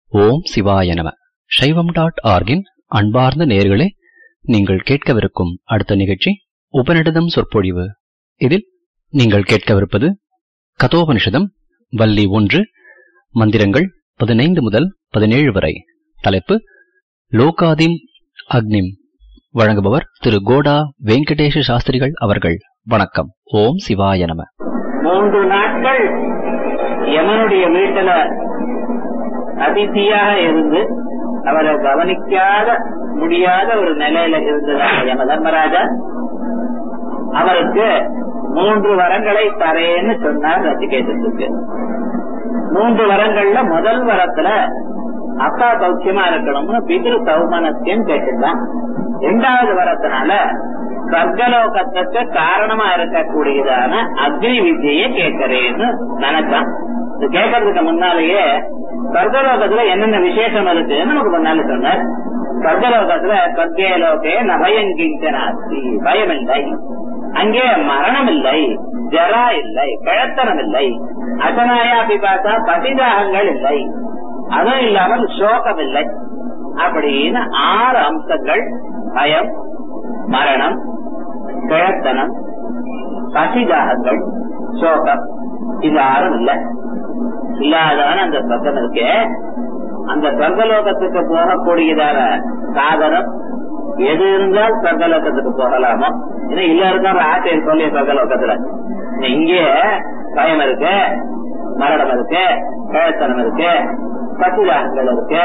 ஓம் சிவாய நம சைவம் டாட் ஆர்கின் அன்பார்ந்த நேர்களே நீங்கள் கேட்கவிருக்கும் அடுத்த நிகழ்ச்சி உபநிடதம் சொற்பொழிவு இதில் நீங்கள் கேட்கவிருப்பது கதோபனிஷதம் வள்ளி ஒன்று மந்திரங்கள் பதினைந்து முதல் பதினேழு வரை தலைப்பு லோகாதிம் அக்னிம் வழங்குபவர் திரு கோடா வெங்கடேஷ சாஸ்திரிகள் அவர்கள் வணக்கம் ஓம் சிவாய நம மூன்று நாட்கள் யமனுடைய வீட்டுல அதிதியாக இருந்து அவரை கவனிக்காத முடியாத ஒரு நிலையில இருந்ததான யம தர்மராஜா அவருக்கு மூன்று வரங்களை தரேன்னு சொன்னார் ரசிகேதத்துக்கு மூன்று வரங்கள்ல முதல் வரத்துல அப்பா சௌக்கியமா இருக்கணும்னு பிதிரு சௌமனத்தையும் கேட்டுட்டான் இரண்டாவது வரத்தினால சர்க்கலோகத்துக்கு காரணமா இருக்கக்கூடியதான அக்னி வித்தியை கேட்கிறேன்னு நினைச்சான் இது கேட்கறதுக்கு முன்னாலேயே சொர்க்கலோகத்துல என்னென்ன விசேஷம் இருக்குன்னு நமக்கு முன்னால சொன்னார் சொர்க்கலோகத்துல சொர்க்கே லோகே நபயம் கிஞ்சனாஸ்தி பயம் இல்லை அங்கே மரணம் இல்லை ஜரா இல்லை கிழத்தனம் இல்லை அசனாயா பிபாசா பதிதாகங்கள் இல்லை அதுவும் இல்லாமல் சோகம் இல்லை அப்படின்னு ஆறு அம்சங்கள் பயம் மரணம் கிழத்தனம் பசிதாகங்கள் சோகம் இது ஆறும் இல்லை இல்லாதவன் அந்த சொர்க்கம் இருக்கு அந்த சொர்க்கலோகத்துக்கு போகக்கூடியதான சாதனம் எது இருந்தால் சொர்க்கலோகத்துக்கு போகலாமோ ஏன்னா இல்ல இருக்கிற ஆசை சொல்லி சொர்க்கலோகத்துல இங்கே பயம் இருக்கு மரணம் இருக்கு கிழத்தனம் இருக்கு பசிதாகங்கள் இருக்கு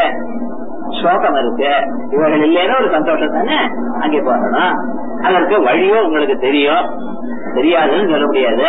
சோகம் இருக்கு இவர்கள் இல்லைன்னா ஒரு சந்தோஷம் தானே அங்கே போகணும் அதற்கு வழியும் உங்களுக்கு தெரியும் தெரியாதுன்னு சொல்ல முடியாது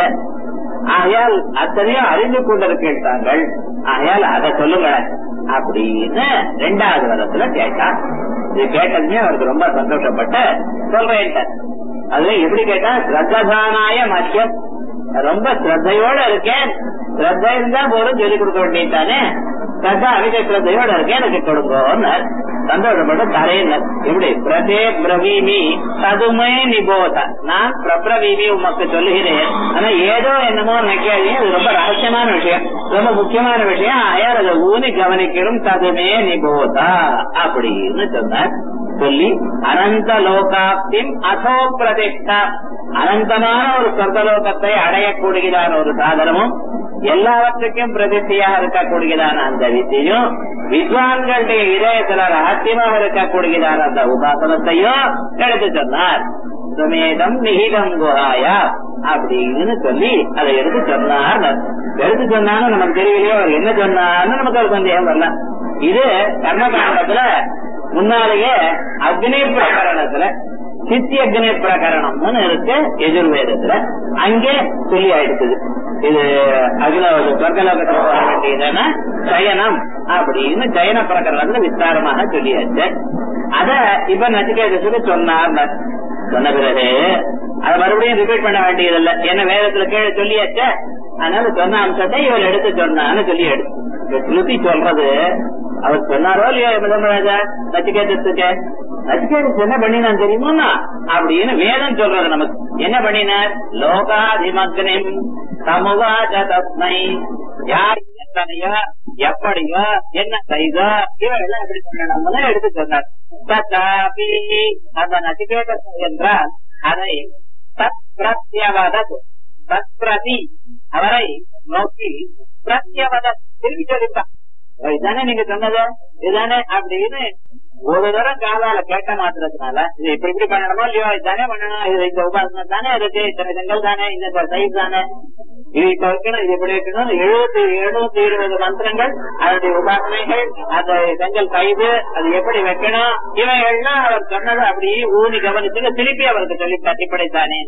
ஆகையால் அத்தனையும் அறிந்து கொண்டிருக்கின்றார்கள் ஆகையால் அதை சொல்லுங்க அப்படின்னு ரெண்டாவது வரத்துல கேட்டான் இது கேட்டதுமே அவருக்கு ரொம்ப சந்தோஷப்பட்டு சொல்றேன் அதுல எப்படி கேட்டா ஸ்ரத்தானாய மத்தியம் ரொம்ப ஸ்ரத்தையோட இருக்கேன் ஸ்ரத்த இருந்தா போதும் சொல்லிக் கொடுக்க வேண்டியதானே ஸ்ரத்தா அதிக ஸ்ரத்தையோட இருக்கேன் எனக்கு கொடுங்கன்னு சந்தோஷப்பட்டு தரேன் எப்படி பிரதே பிரவீமி ததுமே நிபோத நான் பிரபிரவீமி உமக்கு சொல்லுகிறேன் ஆனா ஏதோ என்னமோ நினைக்காதீங்க இது ரொம்ப ரகசியமான விஷயம் ரொம்ப முக்கியமான விஷயம் அயார் அதை ஊனி கவனிக்கணும் ததுமே நிபோதா அப்படின்னு சொன்னார் சொல்லி அனந்த லோகாப்திம் அதோ பிரதிஷ்டா அனந்தமான ஒரு சொர்க்கலோகத்தை அடையக்கூடியதான ஒரு சாதனமும் எல்லாவற்றுக்கும் பிரதிஷ்டையாக இருக்கக்கூடியதான அந்த வித்தியும் வித்வான்களுடைய இதயத்துல ரகசியமாக இருக்கக்கூடியதான அந்த உபாசனத்தையும் எடுத்து சொன்னார் சுமேதம் நிகிதம் குஹாயா அப்படின்னு சொல்லி அதை எடுத்து சொன்னார் எடுத்து சொன்னாலும் நமக்கு தெரியலையோ அவர் என்ன சொன்னார்னு நமக்கு ஒரு சந்தேகம் வரல இது கர்மகாண்டத்துல முன்னாலேயே அக்னி பிரகரணத்துல சித்தி அக்னி பிரகரணம்னு இருக்கு எதிர்வேதத்துல அங்கே சொல்லி ஆயிடுக்குது இது அகில சொர்க்கலோகத்துல போக வேண்டியதுன்னா சயனம் அப்படின்னு ஜயன பிரகரணத்துல விஸ்தாரமாக சொல்லியாச்சு அத இப்ப நச்சிகேதத்துக்கு சொன்னார் சொன்ன பிறகு அதை மறுபடியும் ரிப்பீட் பண்ண வேண்டியதில்லை என்ன வேதத்துல கீழே சொல்லியாச்ச அதனால சொன்ன அம்சத்தை இவர் எடுத்து சொன்னான்னு சொல்லி எடுத்து ஸ்ருதி சொல்றது அவர் சொன்னாரோ இல்லையோ முதன்மராஜா நச்சிகேதத்துக்கு நச்சிகேதத்து என்ன பண்ணினான் தெரியுமா அப்படின்னு வேதம் சொல்றது நமக்கு என்ன பண்ணினார் லோகாதிமக்னிம் சமுவாஜ தஸ்மை யார் எத்தனையோ எப்படியோ என்ன செய்தோ இவரெல்லாம் எப்படி பண்ணணும்னு எடுத்து சொன்னார் தத்தாபி அந்த நச்சிகேதம் என்றால் அதை தத் பிரத்யவதது தத் பிரதி அவரை நோக்கி பிரத்யவத திரும்பி சொல்லிப்பார் இதுதானே நீங்க சொன்னது இதுதானே அப்படின்னு ஒரு தரம் காதால கேட்ட மாத்திரத்தினால இது இப்படி இப்படி பண்ணணுமோ இல்லையோ இதுதானே பண்ணணும் இது இந்த உபாசனை தானே இருக்கு இத்தனை செங்கல் தானே இந்த சைஸ் தானே இது இப்ப வைக்கணும் இது எப்படி வைக்கணும் எழுபத்தி எழுநூத்தி இருபது மந்திரங்கள் அதனுடைய உபாசனைகள் அந்த செங்கல் கைது அது எப்படி வைக்கணும் இவைகள்லாம் அவர் சொன்னது அப்படியே ஊனி கவனிச்சுட்டு திருப்பி அவருக்கு சொல்லி தட்டிப்படைத்தானே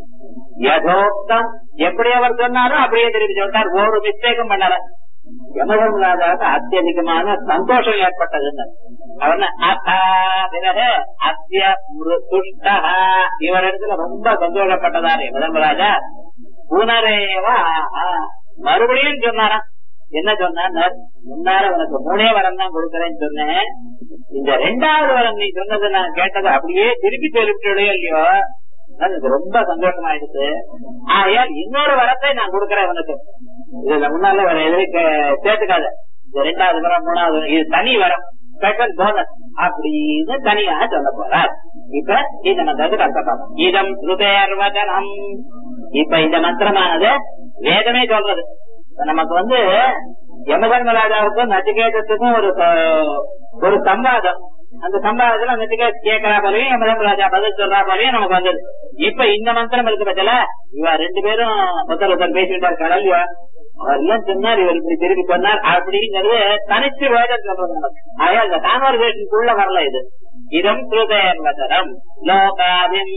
யதோக்தம் எப்படி அவர் சொன்னாரோ அப்படியே திருப்பி சொல்லிட்டார் ஒரு மிஸ்டேக்கும் பண்ணல யமதர்மராஜாவுக்கு அத்தியதிகமான சந்தோஷம் ஏற்பட்டதுன்னு அவன் பிறகு அத்திய துஷ்டா இவர் இடத்துல ரொம்ப சந்தோஷப்பட்டதாரு யமதர்மராஜா புனரேவா மறுபடியும் சொன்னாராம் என்ன சொன்னார் முன்னால உனக்கு மூணே வரம் தான் கொடுக்கறேன்னு சொன்னேன் இந்த ரெண்டாவது வரம் நீ சொன்னது நான் கேட்டது அப்படியே திருப்பி சொல்லிவிட்டோ இல்லையோ எனக்கு ரொம்ப சந்தோஷமாயிடுச்சு ஆகையால் இன்னொரு வரத்தை நான் கொடுக்கறேன் உனக்கு இதுல முன்னால வேற எதுவும் சேர்த்துக்காத இது ரெண்டாவது வரம் மூணாவது வரம், இது தனி வரம் ஸ்பெஷல் போனஸ் அப்படின்னு தனியாக சொல்ல போறார் இப்ப இந்த மந்திரத்துக்கு அர்த்தம் பார்ப்போம். இதம் ஸ்ருதேர்வதனம் இப்ப இந்த மந்திரமானது வேதமே சொல்றது இப்ப நமக்கு வந்து யமதர்மராஜாவுக்கும் நச்சிகேதத்துக்கும் ஒரு ச- ஒரு சம்வாதம் அந்த சம்பாதத்துல நச்சிகேத் கேட்கறா போலயும் யமதர்மராஜா பதில் சொல்றா போலயும் நமக்கு வந்தது இப்ப இந்த மந்திரம் இருக்கு பத்தில இவ ரெண்டு பேரும் ஒருத்தர் ஒருத்தர் பேசிட்டு இருக்காள் அவர் எல்லாம் சொன்னார் இவர் இப்படி திருப்பி சொன்னார் அப்படிங்கிறது தனிச்சு வேதம் சொல்றது நமக்கு ஆக இந்த கான்வர்சேஷனுக்குள்ள வரல இது இதம் ஸ்ருதேர்வதரம் லோகாதிம்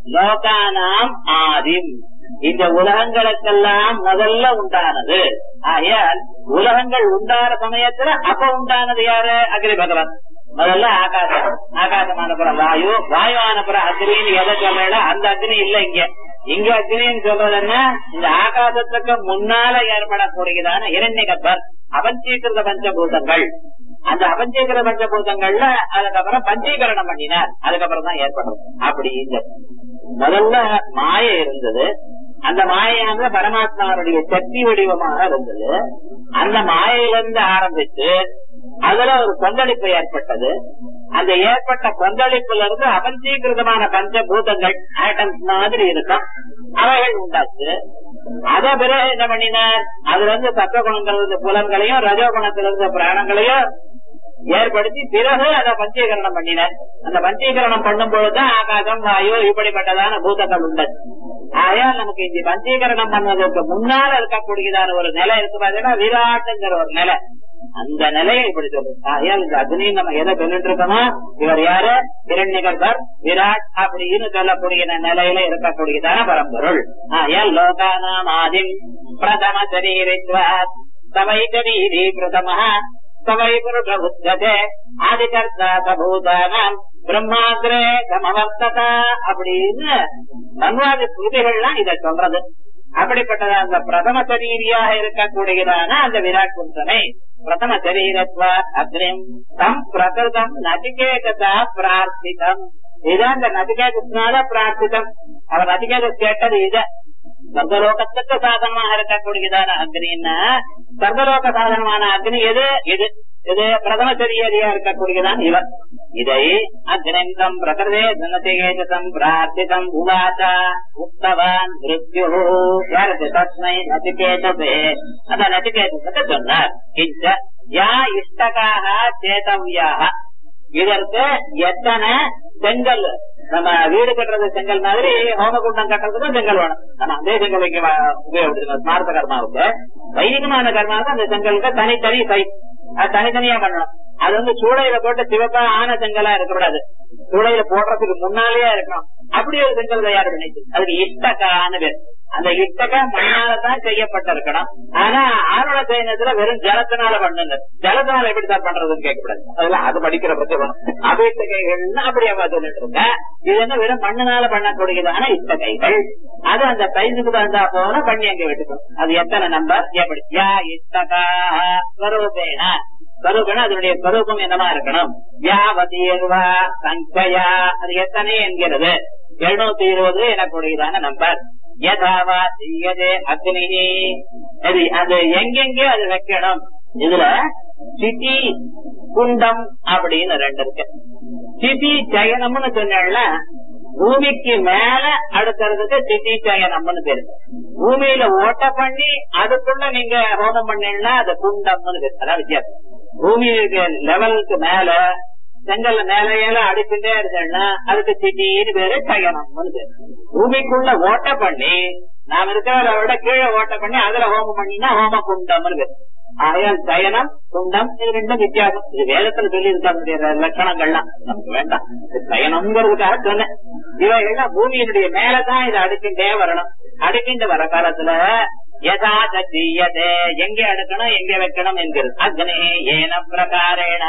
லோகானாம் ஆதிம் இந்த உலகங்களுக்கெல்லாம் முதல்ல உண்டானது ஆகையால் உலகங்கள் உண்டான சமயத்துல அப்ப உண்டானது யாரு அக்னி பகவான் முதல்ல ஆகாசம் ஆகாசம் அனுப்புற வாயு வாயு அனுப்புற அக்னின்னு எதை சொல்றா அந்த அக்னி இல்ல இங்க இங்க அக்னின்னு சொல்றது என்ன இந்த ஆகாசத்துக்கு முன்னால ஏற்படக்கூடியதான இரண்ய கர்ப்பர் அவஞ்சீகிருத பஞ்சபூதங்கள் அந்த அவஞ்சீகிருத பஞ்சபூதங்கள்ல அதுக்கப்புறம் பஞ்சீகரணம் பண்ணினார் அதுக்கப்புறம் தான் ஏற்படும் அப்படி இந்த முதல்ல மாய இருந்தது அந்த மாயானது பரமாத்மாவுடைய சக்தி வடிவமாக இருந்தது அந்த மாயையிலிருந்து ஆரம்பிச்சு அதுல ஒரு கொந்தளிப்பு ஏற்பட்டது அந்த ஏற்பட்ட கொந்தளிப்புல இருந்து அபஞ்சீகிருதமான பஞ்சபூதங்கள் ஆட்டம்ஸ் மாதிரி இருக்கும் அவைகள் உண்டாச்சு அத பிறகு என்ன பண்ணினார் அதுல இருந்து சத்துவகுணங்கள் இருந்த புலன்களையும் ரஜோகுணத்தில் இருந்த பிராணங்களையும் ஏற்படுத்தி பிறகு அதை பஞ்சீகரணம் பண்ணினார் அந்த பஞ்சீகரணம் பண்ணும் பொழுதுதான் ஆகாசம் வாயு இப்படிப்பட்டதான பூதங்கள் உண்டது ஆகையால் நமக்கு இந்த பஞ்சீகரணம் பண்ணதுக்கு முன்னால இருக்கக்கூடியதான ஒரு நிலை இருக்கு பாத்தீங்கன்னா விராட்டுங்கிற ஒரு நிலை அந்த நிலையை இப்படி சொல்றது ஆகையால் இந்த அக்னி நம்ம எதை சொல்லிட்டு இருக்கோமோ இவர் யாரு இரண்யகர்பர் விராட் அப்படின்னு சொல்லக்கூடிய நிலையில இருக்கக்கூடியதான பரம்பொருள் ஆகையால் லோகானாம் ஆதிம் பிரதம சரீரித்வாத் சவை சரீரி பிரதம சவை புருஷ உச்சதே ஆதிகர்த்தா சபூதானாம் பிரம்மாந்திரே சமவர்த்தத அப்படின்னு மன்வாதி ஸ்ருதிகள்லாம் இதை சொல்றது அப்படிப்பட்டது அந்த பிரதம சரீரியாக இருக்கக்கூடியதான அந்த விராட் புருஷனை பிரதம சரீரத்வ அக்னிம் தம் பிரகிருதம் நதிகேதா பிரார்த்திதம் இதான் இந்த நதிகேதத்தினால பிரார்த்திதம் அவர் நதிகேத கேட்டது இத சர்வலோகத்துக்கு சாதனமாக இருக்கக்கூடியதான அக்னின்னா சர்வலோக சாதனமான அக்னி எது இது இது பிரதம சரியரியா இருக்கக்கூடியதான் இவர் இதை அக்னிந்தம் பிரகிருதே நதிகேதம் பிரார்த்திதம் உவாச்சா உக்தவான் மிருத்யு யாருக்கு தஸ்மை நதிகேதே அந்த நதிகேதத்தை சொன்னார் கிஞ்ச யா இஷ்டகாக சேதவ்யாக இதற்கு எத்தனை செங்கல் நம்ம வீடு கட்டுறது செங்கல் மாதிரி ஹோமகுண்டம் கட்டுறதுக்கும் செங்கல் வேணும் நம்ம அதே செங்கல் வைக்க உபயோகப்படுத்தணும் ஸ்மார்த்த கர்மாவுக்கு வைதிகமான கர்மாவுக்கு அந்த செங்கலுக்கு தனித்தனி சை அது தனித்தனியா பண்ணணும் அது வந்து சூளையில போட்டு சிவப்பா ஆன செங்கலா இருக்கக்கூடாது சூளையில போடுறதுக்கு முன்னாலேயே இருக்கணும் அப்படி ஒரு செங்கல் தயார் பண்ணிச்சு அதுக்கு இஷ்டக்கான பேர் அந்த இஷ்டக மண்ணாலதான் செய்யப்பட்டிருக்கணும் ஆனா ஆரோட சைனத்துல வெறும் ஜலத்தினால பண்ணுங்க ஜலத்தினால எப்படி தான் பண்றதுன்னு கேட்கக்கூடாது அதெல்லாம் அது படிக்கிற பிரச்சனை அபிஷ்டகைகள்னு அப்படியே சொல்லிட்டு இருக்க இது என்ன வெறும் மண்ணினால பண்ணக்கூடியதான இஷ்டகைகள் அது அந்த சைஸுக்கு தகுந்தா போல பண்ணி அங்க விட்டுக்கணும் அது எத்தனை நம்பர் எப்படி யா இஷ்டகா ஸ்வரூபேன ஸ்வரூபேன அதனுடைய ஸ்வரூபம் என்னமா இருக்கணும் வியாவதீர்வா சங்கயா அது எத்தனை என்கிறது எழுநூத்தி இருபது எனக்கூடியதான நம்பர் யதாவா தீயதே அக்னி அது அது எங்கெங்கே அது வைக்கணும் இதுல சிட்டி குண்டம் அப்படின்னு ரெண்டு இருக்கு சிட்டி சயனம்னு சொன்னா பூமிக்கு மேல அடுக்கிறதுக்கு சிட்டி சயனம்னு பேரு பூமியில ஓட்ட பண்ணி அதுக்குள்ள நீங்க ஹோமம் பண்ணீங்கன்னா அது குண்டம்னு பேரு அதான் வித்தியாசம் பூமிக்கு லெவலுக்கு மேல செங்கல்ல மேல ஏல அடிச்சுட்டே இருந்தேன்னா அதுக்கு சிட்டின்னு பேரு சயனம்னு பேரு பூமிக்குள்ள ஓட்ட பண்ணி நாம இருக்கிறத விட கீழே ஓட்ட பண்ணி அதுல ஹோமம் பண்ணினா ஹோம குண்டம்னு பேரு ஆகையால் சயனம் குண்டம் இது ரெண்டும் வித்தியாசம் இது வேதத்துல சொல்லி இருக்க லட்சணங்கள்லாம் நமக்கு வேண்டாம் சயனம்ங்கிறதுக்காக சொன்னேன் இவைகள்லாம் பூமியினுடைய மேலதான் இதை அடுக்கின்றே வரணும் அடுக்கின்ற வர காலத்துல யதா தீயதே எங்க அடுக்கணும் எங்க வைக்கணும் என்கிறது அக்னே ஏன பிரகாரேன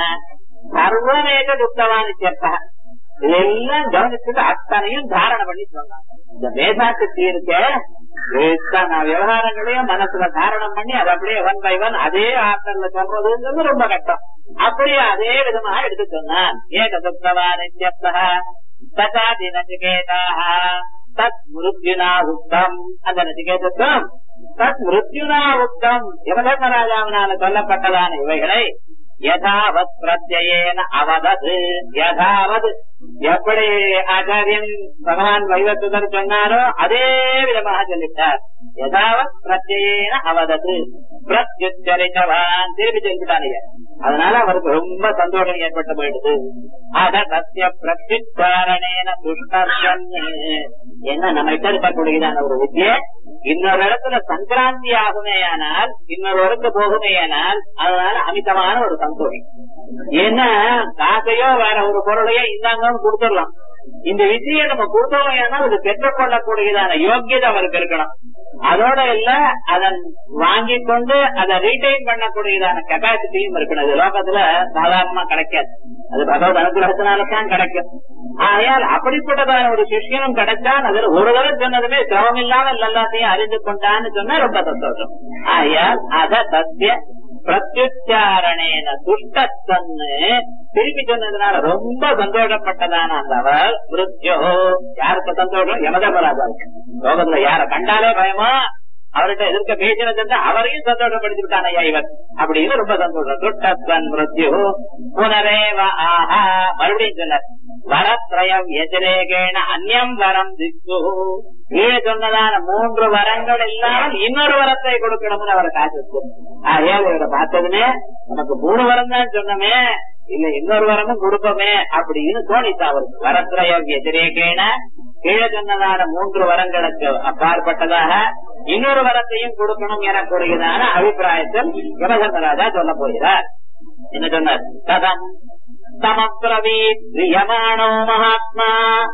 சர்வமேக துப்தவான் செப்ப இதெல்லாம் கவனிச்சுட்டு அத்தனையும் தாரணை பண்ணி சொன்னாங்க இந்த மேதாக்கு இருக்க இத்தனை விவகாரங்களையும் மனசுல தாரணம் பண்ணி அது அப்படியே ஒன் பை ஒன் அதே ஆற்றல்ல சொல்றதுங்கிறது ரொம்ப கஷ்டம் அப்படியே அதே விதமாக எடுத்து சொன்னான் ஏக துப்தவான் ததாதி நச்சிகேதாக தத் மிருத்யுனா உத்தம் அந்த நசிகேதத்துவம் தத் மிருத்யுனா உத்தம் யமதர்மராஜாவினால சொல்லப்பட்டதான இவைகளை யதாவத் பிரத்யேன அவதது யதாவத் எப்படி ஆச்சாரியன் பகவான் வைவத்துதர் சொன்னாரோ அதே விதமாக சொல்லிட்டார் யதாவத் பிரத்யேன அவதது பிரத்யுச்சரித்தவான் திருப்பி சொல்லிட்டானுங்க அதனால அவருக்கு ரொம்ப சந்தோஷம் ஏற்பட்டு போயிடுது அத சத்திய பிரத்யுச்சாரணேன துஷ்டர்ஷன் என்ன நம்ம கிட்ட இருக்கக்கூடியதான ஒரு வித்தியை இன்னொரு இடத்துல சங்கராந்தி ஆகுமேயானால் இன்னொரு இடத்து போகுமேயானால் அதனால அமிதமான ஒரு சந்தோஷம் ஏன்னா காசையோ வேற ஒரு பொருளையோ இந்தாங்கன்னு கொடுத்துடலாம் இந்த வித்தியை நம்ம கொடுத்தோம் ஏன்னா அது பெற்றுக்கொள்ளக்கூடியதான யோக்கியதை அவருக்கு இருக்கணும் அதோட இல்ல அதன் வாங்கி கொண்டு அதை ரீடைன் பண்ணக்கூடியதான கெப்பாசிட்டியும் இருக்கணும் இது லோகத்துல சாதாரணமா கிடைக்காது அது பகவத் அனுகிரகத்தினால்தான் கிடைக்கும் ஆகையால் அப்படிப்பட்டதான ஒரு சிஷ்யனும் கிடைச்சான் அதுல ஒரு தடவை சொன்னதுமே சிரமம் இல்லாமல் எல்லாத்தையும் அறிந்து கொண்டான்னு சொன்னா ரொம்ப சந்தோஷம் ஆகையால் அத சத்திய பிரத்யுச்சாரணேன துஷ்டத்தன்னு திருப்பி சொன்னதுனால ரொம்ப சந்தோஷப்பட்டதான அந்த அவர் மிருத்யோ யாருக்கு சந்தோஷம் யமதர்மராஜாவுக்கு லோகத்துல யார கண்டாலே பயமா அவர்கிட்ட எதிர்க்க பேசினது அவரையும் சந்தோஷப்படுத்தி விட்டான் ஐயா இவர் அப்படின்னு ரொம்ப சந்தோஷம் துட்டத்வன் மிருத்யு புனரேவ ஆஹா மறுபடியும் சொன்னார் வரத்ரயம் எதிரேகேன அந்நியம் வரம் திக்கு கீழே சொன்னதான மூன்று வரங்கள் இல்லாமல் இன்னொரு வரத்தை கொடுக்கணும்னு அவர் காசு ஆகையால் இவரை பார்த்ததுமே நமக்கு மூணு வரம் தான் சொன்னமே இல்ல இன்னொரு வரமும் கொடுப்போமே அப்படின்னு தோணித்து அவருக்கு வரத்ரயம் எதிரேகேன கீழே சொன்னதான மூன்று வரங்களுக்கு அப்பாற்பட்டதாக இன்னொரு வரத்தையும் கொடுக்கணும் எனக்கூடியதான அபிப்பிராயத்தில் யமதர்மராஜா சொல்ல போகிறார் என்ன சொன்னார் ததம் சமப்ரவீத் பிரியமாணோ மகாத்மா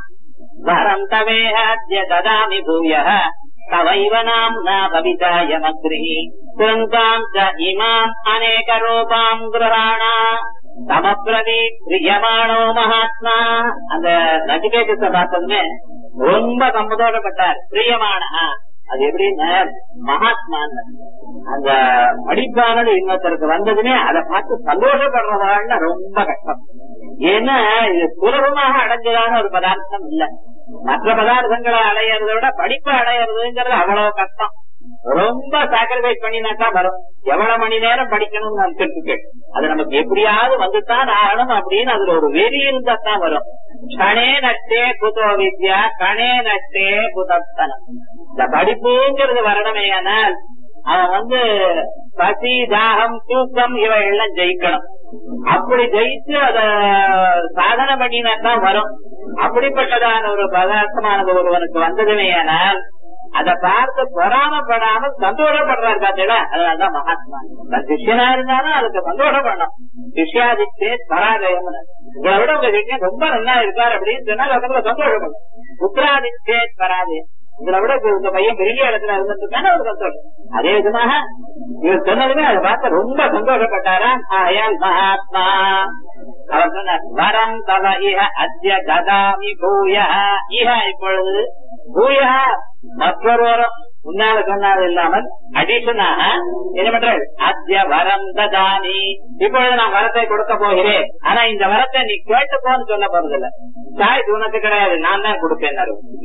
வரம் தவேஹத்ய ததாமி பூயः தவைவ நாம்னா பவிதாயமக்ரி குருந்தாம் ச இமாம் அநேக ரூபாம் கிரகாணா சமப்ரவீத் பிரியமாணோ மகாத்மா அந்த நச்சிகேதத்தை பார்த்ததுமே ரொம்ப சந்தோஷப்பட்டார் பிரியமான அது எப்படின்னா மகாத்மான்னு அந்த படிப்பானது இன்னொருத்தருக்கு வந்ததுமே அதை பார்த்து சந்தோஷப்படுறதான்னு ரொம்ப கஷ்டம் ஏன்னா இது சுலபமாக அடைஞ்சதான ஒரு பதார்த்தம் இல்ல மற்ற பதார்த்தங்களை அடையறதை விட படிப்பை அடையறதுங்கிறது அவ்வளவு கஷ்டம் ரொம்ப சாக்ரிஃபைஸ் பண்ணினாக்கா வரும் எவ்வளவு மணி நேரம் படிக்கணும்னு நினைச்சிட்டு அது நமக்கு எப்படியாவது வந்துதான் ஆகணும் அப்படின்னு அதுல ஒரு வெறி இருந்தா தான் வரும் கணே நட்டே குதோ வித்யா கணே நட்டே குதத்தனம் இந்த படிப்புங்கிறது வரணுமேயானால் அவன் வந்து பசி தாகம் தூக்கம் இவை எல்லாம் ஜெயிக்கணும் அப்படி ஜெயிச்சு அத சாதனை பண்ணினா தான் வரும் அப்படிப்பட்டதான ஒரு பதார்த்தமானது ஒருவனுக்கு வந்ததுமேயானால் அதை பார்த்து பொறாமப்படாமல் சந்தோஷப்படுறாரு பார்த்தீங்களா அதனாலதான் மகாத்மா தன் சிஷ்யனா இருந்தாலும் அதுக்கு சந்தோஷப்படணும் சிஷ்யாதித்தே பராஜயம் உங்களை விட உங்க சிஷ்யன் ரொம்ப நல்லா இருக்காரு அப்படின்னு சொன்னா அதுல சந்தோஷப்படும் புத்திராதித்தே பராஜயம் உங்களை விட இந்த பையன் பெரிய இடத்துல இருந்திருக்கான ஒரு சந்தோஷம் அதே விதமாக இவர் சொன்னதுமே அதை பார்த்து ரொம்ப சந்தோஷப்பட்டாரா ஆயால் மகாத்மா அவர் சொன்னார் வரம் தவ இஹ அத்திய ததாமி பூய இஹ இப்பொழுது பூய மற்றொரு வரம் முன்னால சொன்னது இல்லாமல் அடிஷனாக என்ன பண்ற அத்திய வரம் ததாமி இப்பொழுது நான் வரத்தை கொடுக்க போகிறேன் ஆனா இந்த வரத்தை நீ கேட்டுப்போன்னு சொல்ல போறதில்ல சாய் உனக்கு கிடையாது நான் தான் கொடுப்பேன்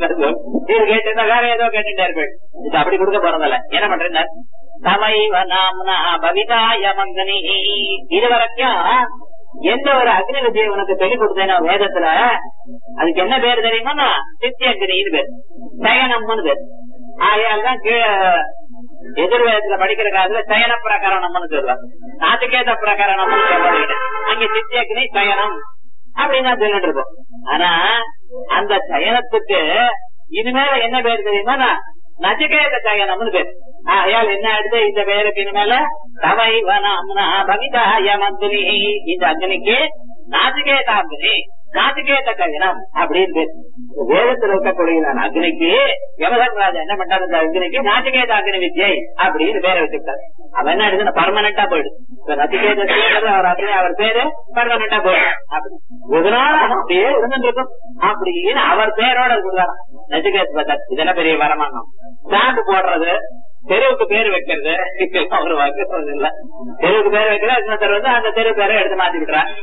நீ கேட்டு வேற ஏதோ கேட்டுட்டே இருப்பேன் இது அப்படி கொடுக்க போறதில்ல என்ன பண்றேன் சமைவ நாம்னா பவிதாய மங்கனி இது வரைக்கும் எந்த ஒரு அக்னி விஜயை உனக்கு சொல்லி கொடுத்தேனோ வேதத்துல அதுக்கு என்ன பேர் தெரியுமா சித்தியங்கிரின்னு பேர் சயனம்னு பேர் ஆகையால் தான் கீழே எதிர்வேதத்துல படிக்கிற காலத்துல சயன பிரகரணம்னு சொல்லுவாங்க நாட்டுக்கேத பிரகரணம்னு சொல்லுவாங்க அங்க சித்தியக்னி சயனம் அப்படின்னு தான் சொல்லிட்டு இருக்கோம் ஆனா அந்த சயனத்துக்கு இனிமேல என்ன பேர் தெரியுமா நச்சிகேத சயனம்னு பேர் ஆகையால் என்ன எடுத்து இந்த பேருக்கு இனிமேல தவைவனம்னா பவிதாய மந்திரி இந்த அக்னிக்கு நாச்சிகேதாக்னி நாச்சிகேத கயனம் அப்படின்னு பேர் வேதத்தில் இருக்கக்கூடிய அக்னிக்கு யமதர்மராஜா என்ன பண்றாரு இந்த அக்னிக்கு நாச்சிகேத அக்னி வித்யை அப்படின்னு பேரை வச்சுக்கிட்டாரு அவன் என்ன எடுத்து பர்மனண்டா போயிடுது இப்ப நச்சிகேத அவர் அக்னி அவர் பேரு பர்மனண்டா போயிடும் அப்படி ஒரு நாள் அப்படியே இருந்துட்டு இருக்கும் அப்படின்னு அவர் பேரோட கொடுத்தாராம் நச்சிகேத் பத்தர் இதெல்லாம் பெரிய வரமானம் ஸ்டாண்டு போடுறது தெருவுக்கு பேர் வைக்கிறது ஒரு வகுப்பு இல்ல தெருவுக்கு பேர் வைக்கிறது இன்னொருத்தர் வந்து அந்த தெரு பேரை எடுத்து மாத்தி விட்டுறான்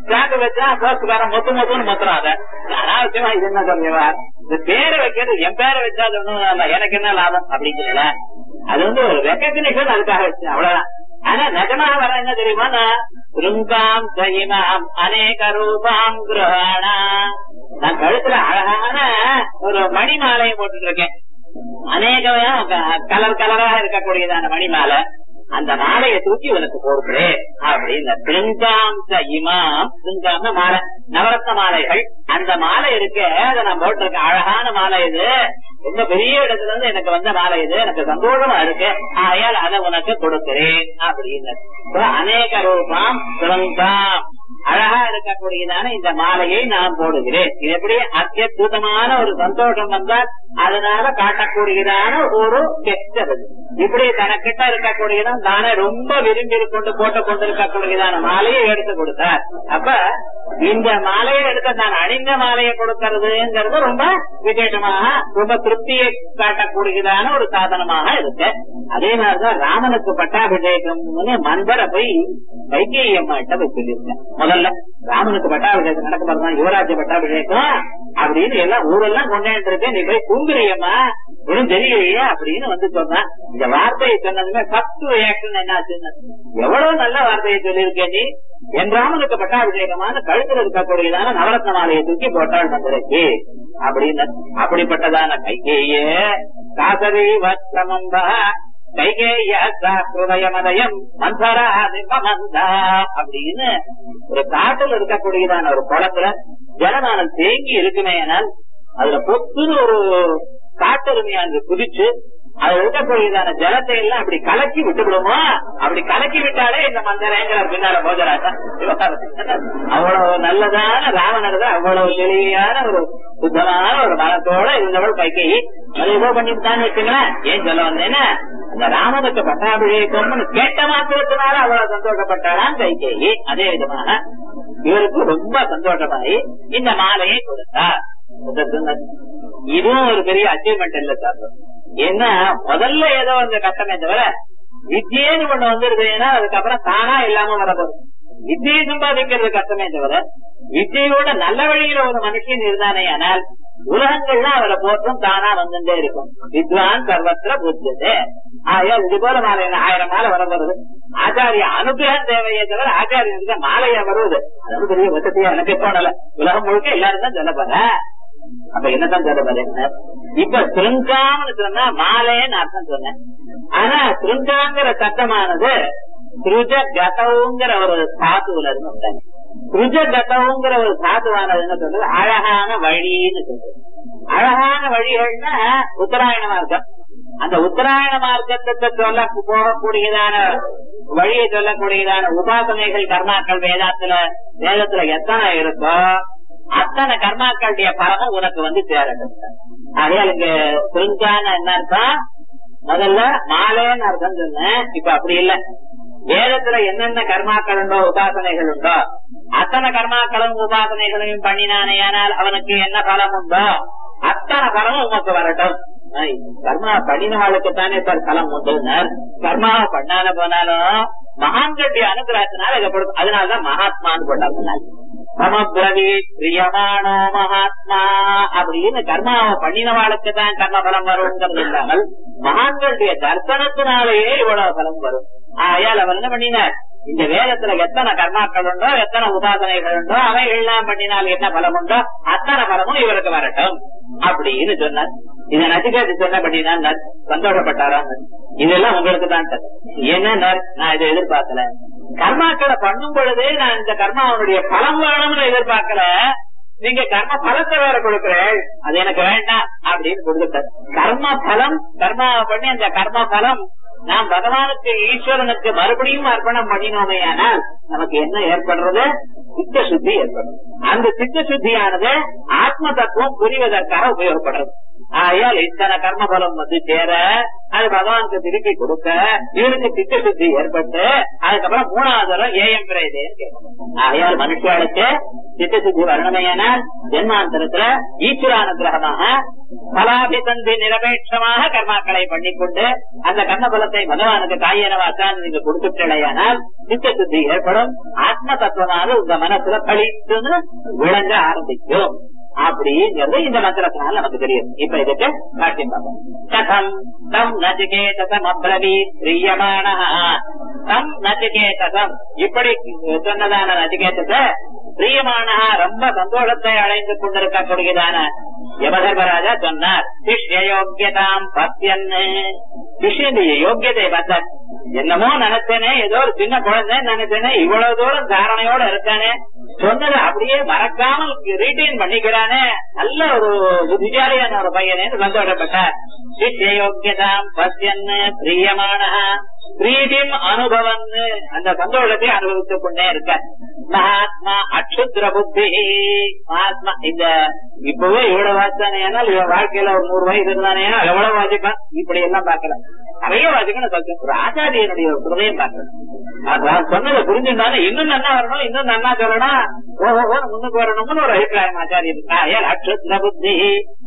ஸ்டாண்ட் வச்சா போஸ்ட்காரன் மொத்து மொத்தம்னு மொத்துறான் அதை அனாவசியமா இது என்ன சொல்றீங்களா இந்த பேரை வைக்கிறது என் பேரை வச்சா அது ஒண்ணும் இல்ல. எனக்கு என்ன லாபம் அப்படிங்கிறல அது வந்து ஒரு ரெக்கக்னிஷன் அதுக்காக வச்சு அவ்வளவுதான் ஆனா நிஜமா வர என்ன தெரியுமா ருங்காம் சயிமாம் அநேக ரூபாம் கிரகாணா நான் கழுத்துல அழகான ஒரு மணி மாலையை போட்டுட்டு இருக்கேன் அநேக கலர் கலரா இருக்கக்கூடியதான மணி மாலை அந்த மாலையை தூக்கி உனக்கு போடுறேன் அப்படின்னு திருங்காம்ச இமாம் திருங்காம மாலை நவரத்ன மாலைகள் அந்த மாலை இருக்கு அதை நான் போட்டிருக்கேன் அழகான மாலை இது ரொம்ப பெரிய இடத்துல இருந்து எனக்கு வந்த மாலை இது எனக்கு சந்தோஷமா இருக்கு ஆயால் அதை உனக்கு கொடுக்கிறேன் அப்படின்னு So, அநேக ரூபாம் திருங்காம் அழகா இருக்கக்கூடியதான இந்த மாலையை நான் போடுகிறேன் இது எப்படி அத்தியுதமான ஒரு சந்தோஷம் வந்தால் அதனால காட்டக்கூடியதான ஒரு கெட்டது இப்படி தனக்கிட்ட இருக்கக்கூடியதான் தானே ரொம்ப விரும்பி கொண்டு போட்டு கொண்டிருக்கக்கூடியதான மாலையை எடுத்து கொடுத்தார் அப்ப இந்த மாலையை எடுத்த நான் அணிந்த மாலையை கொடுக்கறதுங்கிறது ரொம்ப விசேஷமாக ரொம்ப திருப்தியை காட்டக்கூடியதான ஒரு சாதனமாக இருக்கு அதே மாதிரிதான் ராமனுக்கு பட்டாபிஷேகம்னு மந்தரை போய் கைகேயி அம்மாட்ட போய் சொல்லியிருக்கேன் முதல்ல ராமனுக்கு பட்டாபிஷேகம் நடக்க பாருங்க யுவராஜ்ய பட்டாபிஷேகம் அப்படின்னு எல்லாம் ஊரெல்லாம் கொண்டாண்டு இருக்கேன் நீ போய் குங்குறியம்மா ஒன்றும் தெரியலையே அப்படின்னு வந்து சொன்னான் இந்த வார்த்தையை சொன்னதுமே ஃபர்ஸ்ட் ரியாக்ஷன் என்ன ஆச்சுன்னு எவ்வளவு நல்ல வார்த்தையை சொல்லியிருக்கேன் நீ என் ராமனுக்கு பட்டாபிஷேகமான கழுத்துல இருக்கக்கூடியதான நவரத்ன மாலையை தூக்கி போட்டாள் மந்திரக்கு அப்படின்னு அப்படிப்பட்டதான கைகேய காசரி வஸ்திரமம்பா கைகேய ஹிருதயமதயம் மந்தரா மந்தா அப்படின்னு ஒரு காட்டுல இருக்கக்கூடியதான ஒரு குளத்துல ஜலமானம் தேங்கி இருக்குமே ஆனால் அதுல பொத்துன்னு ஒரு காட்டெருமையா அங்கு குதிச்சு அதுல இருக்கக்கூடியதான ஜலத்தை எல்லாம் அப்படி கலக்கி விட்டு விடுமா அப்படி கலக்கி விட்டாலே இந்த மந்தரங்கிற பின்னால போஜராஜா அவ்வளவு நல்லதான ராவணர் தான் அவ்வளவு எளிமையான ஒரு சுத்தமான ஒரு மனத்தோட இருந்தவள் கைகை அது ஏதோ பண்ணிவிட்டான்னு வச்சுங்களேன் ஏன் சொல்ல வந்தேன்னா அந்த ராமனுக்கு பட்டாபிஷேகம்னு கேட்ட மாத்திரத்தினால அவ்வளவு சந்தோஷப்பட்டாளாம் கைகேயி அதே விதமாக இவருக்கு ரொம்ப சந்தோஷமாயி இந்த மாலையை கொடுத்தார் இதுவும் ஒரு பெரிய அச்சீவ்மெண்ட் இல்ல சார் ஏன்னா முதல்ல ஏதோ அந்த கட்டமே தவிர வித்தியேன்னு ஒண்ணு வந்துருதுன்னா அதுக்கப்புறம் தானா இல்லாம வரப்போகுது வித்தியை சம்பாதிக்கிறது கஷ்டமே தவிர வித்தியோட நல்ல வழியில ஒரு மனுஷன் இருந்தானே ஆனால் உலகங்கள்ல அவரை போற்றும் தானா வந்துட்டே இருக்கும் வித்வான் சர்வத்திர புத்ததே ஆயால் இது போல மாலை ஆயிரம் மாலை வரப்போறது ஆச்சாரிய அனுகிரகம் தேவையே தவிர ஆச்சாரியனுக்கு மாலையா வருவது அது பெரிய வசதியா எனக்கு தோணல உலகம் முழுக்க எல்லாரும் தான் சொல்ல போற அப்ப என்னதான் சொல்ல போறேன் இப்ப திருங்காம்னு சொன்னா மாலைன்னு அர்த்தம் சொன்னேன் ஆனா திருங்காங்கிற சட்டமானது திருஜ கதவுங்கிற ஒரு சாத்துவுல இருந்து வந்தாங்க திருஜ கதவுங்கிற ஒரு சாத்துவானது என்ன சொல்றது அழகான வழின்னு சொல்றது அழகான வழிகள்னா உத்தராயண மார்க்கம் அந்த உத்தராயண மார்க்கத்தை சொல்ல போகக்கூடியதான வழியை சொல்லக்கூடியதான உபாசனைகள் கர்மாக்கள் வேதாத்துல வேதத்துல எத்தனை இருக்கோ அத்தனை கர்மாக்களுடைய பலமும் உனக்கு வந்து சேரட்டும் ஆகையால் இங்க திருங்கான என்ன அர்த்தம் முதல்ல மாலைன்னு அர்த்தம் சொன்னேன் இப்ப அப்படி இல்ல வேதத்துல என்னென்ன கர்மாக்கள் உண்டோ உபாசனைகள் உண்டோ அத்தனை கர்மாக்களும் உபாசனைகளையும் பண்ணினானேயானால் அவனுக்கு என்ன பலம் உண்டோ அத்தனை பலமும் உமக்கு வரட்டும் கர்மா பண்ணினவாளுக்கு தானே சார் பலம் உண்டுனர் கர்மாவை பண்ணால போனாலும் மகான்களுடைய அனுகிரகத்தினால இதை கொடுக்கும் அதனாலதான் மகாத்மான்னு போட்டாங்க சமபிரவி பிரியமானோ மகாத்மா அப்படின்னு கர்மாவை பண்ணினவாளுக்கு தான் கர்ம பலம் வருங்கிறது இல்லாமல் மகான்களுடைய தர்சனத்தினாலேயே இவ்வளவு பலம் வரும் ஆயால் அவர் என்ன பண்ணினார் இந்த வேதத்துல எத்தனை கர்மாக்கள் உண்டோ எத்தனை உபாசனைகள் உண்டோ அவை எல்லாம் பண்ணினால் என்ன பலம் உண்டோ அத்தனை பலமும் இவருக்கு வரட்டும் அப்படின்னு சொன்னார் இதை நசிகாது சொன்னபடிதான் சந்தோஷப்பட்டாராம் இதெல்லாம் உங்களுக்கு தான் என்ன நான் இதை எதிர்பார்க்கல கர்மாக்களை பண்ணும் பொழுதே நான் இந்த கர்மாவனுடைய பலம் வேணும்னு எதிர்பார்க்கல நீங்க கர்ம பலத்தை வேற கொடுக்கிறேன் அது எனக்கு வேண்டாம் அப்படின்னு கொடுத்துட்டார் கர்ம பலம் கர்மா பண்ணி அந்த கர்ம பலம் நாம் பகவானுக்கு ஈஸ்வரனுக்கு மறுபடியும் அர்ப்பணம் பண்ணினோமே ஆனால் நமக்கு என்ன ஏற்படுறது சித்த சுத்தி ஏற்படும் அந்த சித்த சுத்தியானது ஆத்ம தத்துவம் புரிவதற்காக உபயோகப்படுறது ஆயால் இத்தனை கர்ம பலம் வந்து சேர அது பகவானுக்கு திருப்பி கொடுக்க இவருக்கு சித்த சுத்தி ஏற்பட்டு அதுக்கப்புறம் மூணாவது தரம் ஏஎம் பிரேதேன்னு கேட்கணும் ஆயால் மனுஷர்களுக்கு சித்த சுத்தி வரணுமையானால் ஜென்மாந்தரத்துல ஈஸ்வரானுகிரகமாக பலாபிசந்தி நிரபேட்சமாக கர்மாக்களை பண்ணிக்கொண்டு அந்த கர்ம பலத்தை பகவானுக்கு காயனவாத்தான் நீங்க கொடுத்துட்டேயானால் சித்த சுத்தி ஏற்படும் ஆத்ம தத்துவமாக உங்க மனசுல பழித்துன்னு விளங்க ஆரம்பிக்கும் அப்படிங்கிறது இந்த மந்திரத்தினால நமக்கு தெரியும் இப்ப இதுக்கு காட்சி பார்ப்போம் கதம் தம் நச்சிகேதம் அப்ரவீத் பிரியமான தம் நச்சிகேதம் இப்படி சொன்னதான நச்சிகேதத்தை பிரியமான ரொம்ப சந்தோஷத்தை அடைந்து கொண்டிருக்கக்கூடியதான யமதர்மராஜா சொன்னார் சிஷ்ய யோக்கியதாம் பத்தியன்னு சிஷ்யனுடைய யோக்கியத்தை பார்த்தார் என்னமோ நினைச்சேனே ஏதோ ஒரு சின்ன குழந்தை நினைச்சேனே இவ்வளவு தூரம் தாரணையோட இருக்கானே சொன்னதை அப்படியே மறக்காமல் ரீட்டைன் பண்ணிக்கிறானே நல்ல ஒரு புத்திசாலியான ஒரு பையனே சந்தோஷப்பட்டார் சிஷ்ய யோக்கியதாம் பத்தியன்னு பிரியமான பிரீதிம் அனுபவன் அந்த சந்தோஷத்தை அனுபவித்துக் கொண்டே இருக்க மகாத்மா அக்ஷுத்ர புத்தி மகாத்மா இந்த இப்பவே இவ்வளவு வாசித்தானே இவன் வாழ்க்கையில ஒரு நூறு வயசு இருந்தானே எவ்வளவு வாசிப்பான் இப்படி எல்லாம் பாக்கல நிறைய வாசிக்கணும் சொல்றேன் ஒரு ஆச்சாரியனுடைய ஒரு ஹிருதயம் பாக்கணும் நான் சொன்னதை புரிஞ்சுட்டானே இன்னும் நன்னா வரணும் இன்னும் நன்னா சொல்லணும் ஓஹோ முன்னுக்கு வரணும்னு ஒரு அபிப்பிராயம் ஆச்சாரியன் அக்ஷுத்ர புத்தி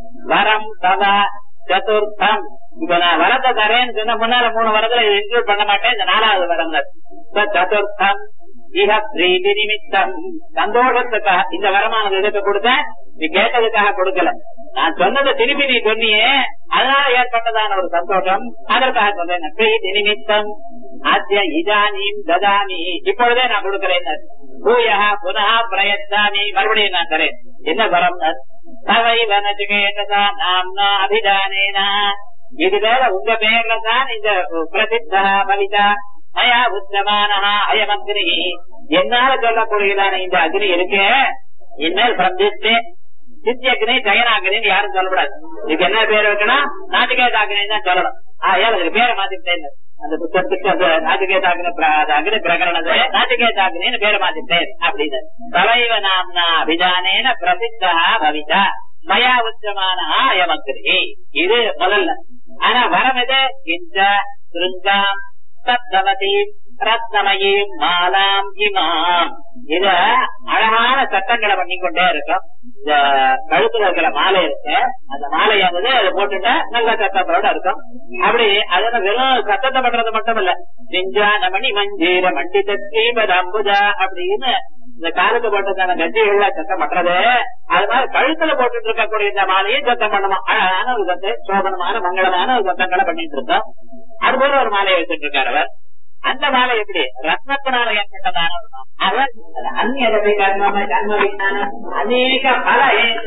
வரம் தவ சதுர்த்தம் இப்ப நான் வரத்தை தரேன்னு சொன்ன முன்னால மூணு வரத்துல இன்க்ளூட் பண்ண மாட்டேன் இந்த நாலாவது வரம் சதுர்த்தம் இஹ பிரீதி நிமித்தம் சந்தோஷத்துக்காக இந்த வரமானது எதுக்கு கொடுத்தேன் நீ கேட்டதுக்காக கொடுக்கல நான் சொன்னதை திருப்பி நீ சொன்னியே அதனால ஏற்பட்டதான ஒரு சந்தோஷம் அதற்காக சொல்றேன் பிரீதி நிமித்தம் ஆத்திய இதானியும் ததாமி இப்பொழுதே நான் கொடுக்கிறேன் பூயா புனः பிரயத்தாமி மறுபடியும் நான் தரேன் என்ன வரம் தவைவ நச்சுகேதா நாம்னா அபிதானேனா இது மேல உங்க பேர்ல தான் இந்த பிரசித்தா பவிதா மயா உத்தமானஹா அயமக்னி என்னால சொல்லக்கூடியதான இந்த அக்னி இருக்கு இனிமேல் பிரதிஷ்டே சித்தியக்னி ஜெயனாகினின்னு யாரும் சொல்லக்கூடாது இதுக்கு என்ன பேர் வைக்கணும் நாட்டுகேதாகினி தான் சொல்லணும் ஆயால் அதுக்கு பேரை மாத்திட்டேன் அந்த புத்தகத்துக்கு அந்த நாட்டுகேதாகினி அக்னி பிரகரணது நாட்டுகேதாகினின்னு பேரை மாத்திட்டேன் அப்படின்னு தலைவ நாம்னா அபிதானேன பிரசித்தா பவிதா மயா உச்சமான அயமக்னி இது முதல்ல ஆனா வரம் எது இந்த சிருங்காம் சத்தவதீம் ரத்னமயீம் மாலாம் இமாம் இத அழகான சட்டங்களை பண்ணிக்கொண்டே இருக்கும் இந்த கழுத்துல இருக்கிற மாலை இருக்கு அந்த மாலையானது அதை போட்டுட்டா நல்ல சத்தத்தோட இருக்கும் அப்படி அதனால வெறும் சத்தத்தை பண்றது மட்டும் இல்ல நெஞ்சான மணி மஞ்சீர மண்டித ஸ்ரீமத அம்புஜா அப்படின்னு இந்த காலுக்கு போட்டதான கட்சிகள்ல சத்தம் பண்றது அது மாதிரி கழுத்துல போட்டுட்டு இருக்கக்கூடிய இந்த மாலையும் சத்தம் பண்ணணும் அழகான ஒரு சத்தை சோபனமான மங்களமான ஒரு சத்தங்களை பண்ணிட்டு இருக்கோம் அதுபோல ஒரு மாலையை வச்சுட்டு இருக்காரு அவர் அந்த மாலை எப்படி ரத்னத்தினால ஏற்பட்டதான அவர் அந்நியதை கர்ம கர்ம விஞ்ஞானம் அநேக பல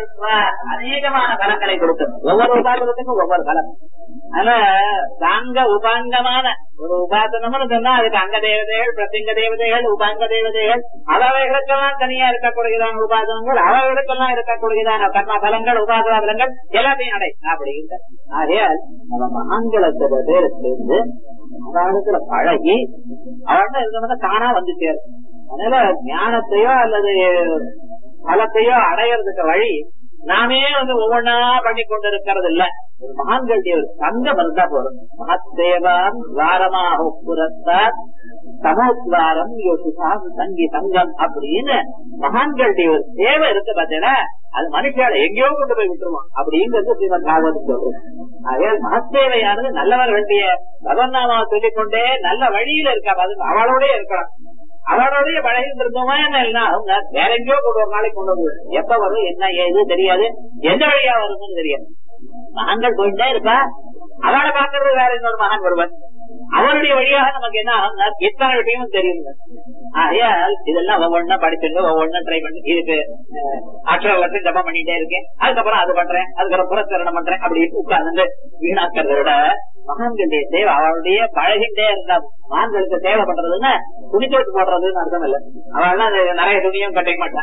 அநேகமான பலங்களை கொடுக்கும் ஒவ்வொரு உபாசனத்துக்கும் ஒவ்வொரு பலம் அதனால சாங்க உபாங்கமான ஒரு உபாசனம்னு சொன்னா அதுக்கு அங்க தேவதைகள் பிரசிங்க தேவதைகள் உபாங்க தேவதைகள் அவர்களுக்கெல்லாம் தனியா இருக்கக்கூடியதான உபாசனங்கள் அவர்களுக்கெல்லாம் இருக்கக்கூடியதான கர்ம பலங்கள் உபாசன பலங்கள் எல்லாத்தையும் அடை அப்படிங்கிற ஆகையால் நம்ம மகான்களத்துல பேர் சேர்ந்து அவரிடத்துல பழகி அவர்கிட்ட இருந்தவங்க தானா வந்து சேரும் அதனால ஞானத்தையோ அல்லது பலத்தையோ அடையறதுக்கு வழி நாமே வந்து ஒவ்வொன்னா பண்ணி கொண்டு இருக்கிறது இல்ல ஒரு மகான்கள் சங்கம் இருந்தா போறோம் மகத்தேவான் துவாரமாக புறத்தார் சமோத்வாரம் யோசிதான் சங்கி சங்கம் அப்படின்னு மகான்களுடைய ஒரு சேவை இருக்கு பார்த்தீங்கன்னா அது மனுஷால எங்கேயோ கொண்டு போய் விட்டுருவோம் அப்படிங்கிறது ஸ்ரீமத் பாகவதம் சொல்றோம் ஆகையால் மகத்தேவையானது நல்லவர்களுடைய பகவன்னாமாவை சொல்லிக்கொண்டே நல்ல வழியில இருக்கா அது அவளோட இருக்கலாம் அவளுடைய பழகிட்டு இருந்தோமா என்ன அவங்க வேற எங்கேயோ கொண்டு ஒரு நாளைக்கு கொண்டு வந்து எப்ப வரும் என்ன ஏது தெரியாது எந்த வழியா வரும்னு தெரியாது மகான்கள் போயிட்டே இருக்கா அவளை பாக்குறது வேற இன்னொரு மகான் வருவன் அவருடைய வழியாக நமக்கு என்ன ஆகும் எத்தனை விஷயமும் தெரியுங்க ஆகையால் இதெல்லாம் ஒவ்வொன்னா படிச்சுட்டு ஒவ்வொன்னா ட்ரை பண்ணி இதுக்கு அக்ஷரத்தை ஜபம் பண்ணிட்டே இருக்கேன் அதுக்கப்புறம் அது பண்றேன் அதுக்கப்புறம் புறச்சரணம் பண்றேன் அப்படி உட்கார்ந்து வீணாக்கிறத விட மகான்களுடைய தேவை அவளுடைய பழகிட்டே இருந்தா மகான்களுக்கு தேவை பண்றதுன்னா துணிச்சோட்டு போடுறதுன்னு அர்த்தம் இல்ல அவள் நிறைய துணியும் கட்டிக்க மாட்டான்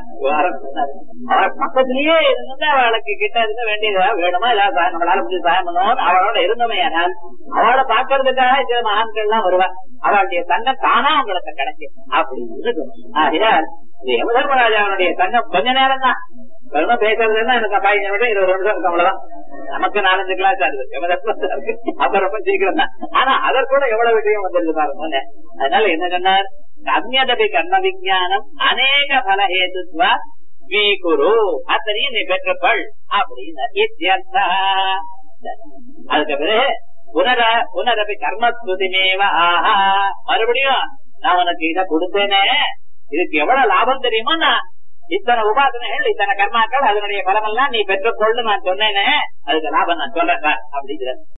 அவள் பக்கத்திலேயே இருந்து அவளுக்கு கிட்ட இருக்க வேண்டியதா வேணுமா ஏதாவது நம்மளால முடிஞ்சு சாயம் பண்ணுவோம் அவளோட இருந்தோமே ஆனால் அவளை பாக்குறதுக்காக சில மகான்கள் எல்லாம் வருவா அவளுடைய தன்னை தானா அவங்களுக்கு கிடைக்கும் அப்படின்னு இருக்கும் ஆகையால் இது யமதர்மராஜாவுடைய தன்னம் கொஞ்ச நேரம் தான் வெறும பேசுறதுன்னா எனக்கு பதினஞ்சு நிமிஷம் இருபது நிமிஷம் இருக்கு அவ்வளவுதான் நமக்கு நாலஞ்சு கிளாஸ் ஆகுது இருக்கு அப்ப ரொம்ப சீக்கிரம் தான் ஆனா அதற்கூட எவ்வளவு விஷயம் வந்துருக்கு பாருங்க அதனால என்ன சொன்னார் கம்யதபி கர்ம விஜானம் அநேக பல ஹேதுத்வா ஸ்வீகுரு அத்தனையும் நீ பெற்றுக்கொள் அப்படின்னு இத்தியர்த்தா. அதுக்கு பிறகு புனர புனரபி கர்மஸ்துதிமேவ ஆஹா மறுபடியும் நான் உனக்கு இத கொடுத்தேனே இதுக்கு எவ்வளவு லாபம் தெரியுமா நான் இத்தனை உபாசனைகள் இத்தனை கர்மாக்கள் அதனுடைய பலமெல்லாம் நீ பெற்றுக்கொள்ளு நான் சொன்னேனே அதுக்கு லாபம் நான் சொல்றேன் அப்படிங்கிற